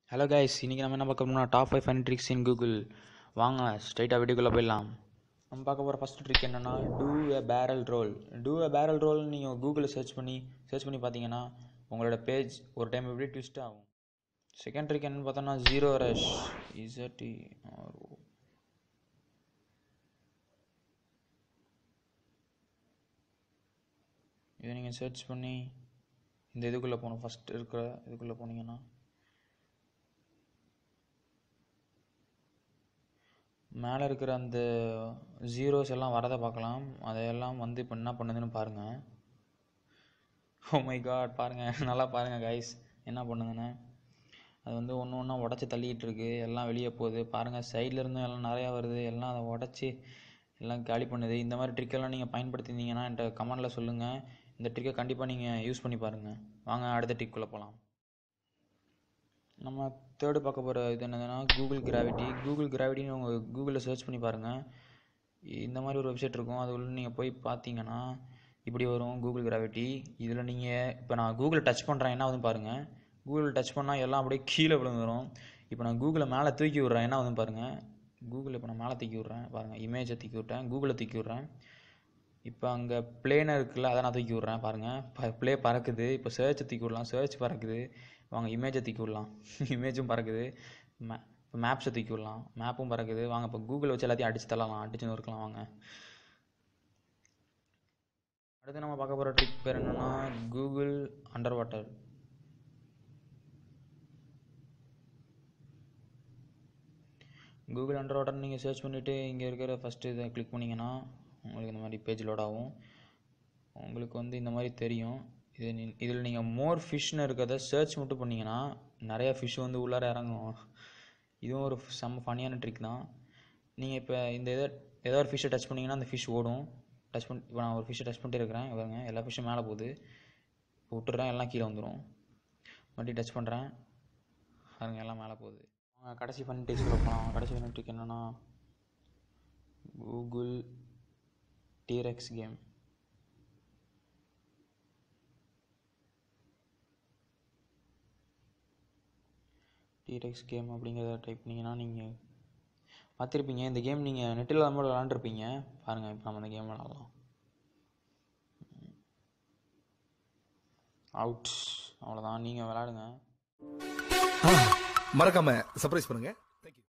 hello guys இன்றைக்கி நம்ம என்ன பார்க்க போனால் top five fun tricks in Google வாங்க ஸ்ட்ரைட்டாக வீடியோக்குள்ளே போயிடலாம் நம்ம பார்க்க போகிற ஃபஸ்ட் ட்ரிக் என்னென்னா do a barrel roll do a barrel roll நீங்கள் கூகுளில் சர்ச் பண்ணி சர்ச் பண்ணி பார்த்தீங்கன்னா உங்களோட பேஜ் ஒரு டைம் எப்படி ட்விஸ்ட் ஆகும் செகண்ட் ட்ரிக் என்னென்னு பார்த்தோன்னா ஜீரோ ரஷ் இசட்டி இதை நீங்கள் சர்ச் பண்ணி இந்த இதுக்குள்ளே போகணும் ஃபஸ்ட் இருக்கிற இதுக்குள்ளே போனீங்கன்னா மேலே இருக்கிற அந்த ஜீரோஸ் எல்லாம் வரதை பார்க்கலாம் அதையெல்லாம் வந்து இப்போ என்ன பண்ணுதுன்னு பாருங்கள் ஓ மை காட் பாருங்கள் நல்லா பாருங்கள் கைஸ் என்ன பண்ணுதுன்னு அது வந்து ஒன்று ஒன்றா உடச்சி தள்ளிக்கிட்டு இருக்கு எல்லாம் வெளியே போகுது பாருங்கள் சைடில் இருந்தும் எல்லாம் நிறையா வருது எல்லாம் அதை உடச்சி எல்லாம் காலி பண்ணுது இந்த மாதிரி ட்ரிக்கெல்லாம் நீங்கள் பயன்படுத்தியிருந்தீங்கன்னா என்கிட்ட கமெண்டில் சொல்லுங்கள் இந்த ட்ரிக்கை கண்டிப்பாக நீங்கள் யூஸ் பண்ணி பாருங்கள் வாங்க அடுத்த ட்ரிக்குள்ளே போகலாம் நம்ம தேர்டு பார்க்க போகிற இது என்னதுன்னா கூகுள் கிராவிட்டி கூகுள் கிராவிட்டின்னு உங்கள் கூகுளில் சர்ச் பண்ணி பாருங்கள் இந்த மாதிரி ஒரு வெப்சைட் இருக்கும் அது உள்ள நீங்கள் போய் பார்த்தீங்கன்னா இப்படி வரும் கூகுள் கிராவிட்டி இதில் நீங்கள் இப்போ நான் கூகுளை டச் பண்ணுறேன் என்ன வந்து பாருங்கள் கூகுள் டச் பண்ணால் எல்லாம் அப்படியே கீழே விழுந்துடும் இப்போ நான் கூகுளை மேலே தூக்கி விட்றேன் என்ன வந்து பாருங்கள் கூகுள் இப்போ நான் மேலே தூக்கி விட்றேன் பாருங்கள் இமேஜை தூக்கி விட்டேன் கூகுளை தூக்கி விட்றேன் இப்போ அங்கே பிளேனை இருக்குல்ல அதை நான் தூக்கி விட்றேன் பாருங்கள் ப ப்ளே பறக்குது இப்போ சர்ச்சை தூக்கி விடலாம் சர்ச் பறக்குது வாங்க இமேஜை தூக்கி விடலாம் இமேஜும் பறக்குது மே இப்போ மேப்ஸை தூக்கி விடலாம் மேப்பும் பறக்குது வாங்க இப்போ கூகுள் வச்சு எல்லாத்தையும் அடிச்சு தள்ளலாம் அடிச்சு நொறுக்கலாம் வாங்க அடுத்து நம்ம பார்க்க போகிற ட்ரிக் பேர் என்னென்னா Google under water Google under water நீங்கள் சர்ச் பண்ணிவிட்டு இங்கே இருக்கிற ஃபஸ்ட்டு இதை கிளிக் பண்ணிங்கன்னா உங்களுக்கு இந்த மாதிரி பேஜ் லோட் ஆகும் உங்களுக்கு வந்து இந்த மாதிரி தெரியும் இது நீ இதில் நீங்கள் மோர் ஃபிஷ்னு இருக்கிறத சர்ச் மட்டும் பண்ணிங்கன்னா நிறையா ஃபிஷ் வந்து உள்ளார இறங்கும் இதுவும் ஒரு செம்ம ஃபனியான ட்ரிக் தான் நீங்கள் இப்போ இந்த இதை ஏதோ ஒரு ஃபிஷ்ஷை டச் பண்ணிங்கன்னா அந்த ஃபிஷ் ஓடும் டச் பண்ணி இப்போ நான் ஒரு ஃபிஷ்ஷை டச் பண்ணிட்டு இருக்கிறேன் பாருங்க எல்லா ஃபிஷ்ஷும் மேலே போகுது இப்போ விட்டுறேன் எல்லாம் கீழே வந்துடும் மறுபடியும் டச் பண்ணுறேன் பாருங்க எல்லாம் மேலே போகுது கடைசி ஃபன் ட்ரிக்ஸ்க்குள்ள போகலாம் கடைசி ஃபன் ட்ரிக் என்னென்னா Google T Rex game T Rex game அப்படிங்கிறத டைப் பண்ணிங்கன்னா நீங்கள் பார்த்துருப்பீங்க இந்த கேம் நீங்கள் நெட்டில் இல்லாமல் விளாண்டுருப்பீங்க பாருங்கள் இப்போ நம்ம இந்த கேம் விளாட்லாம் அவுட் அவ்வளோதான் நீங்கள் விளாடுங்க மறக்காம சர்ப்ரைஸ் பண்ணுங்க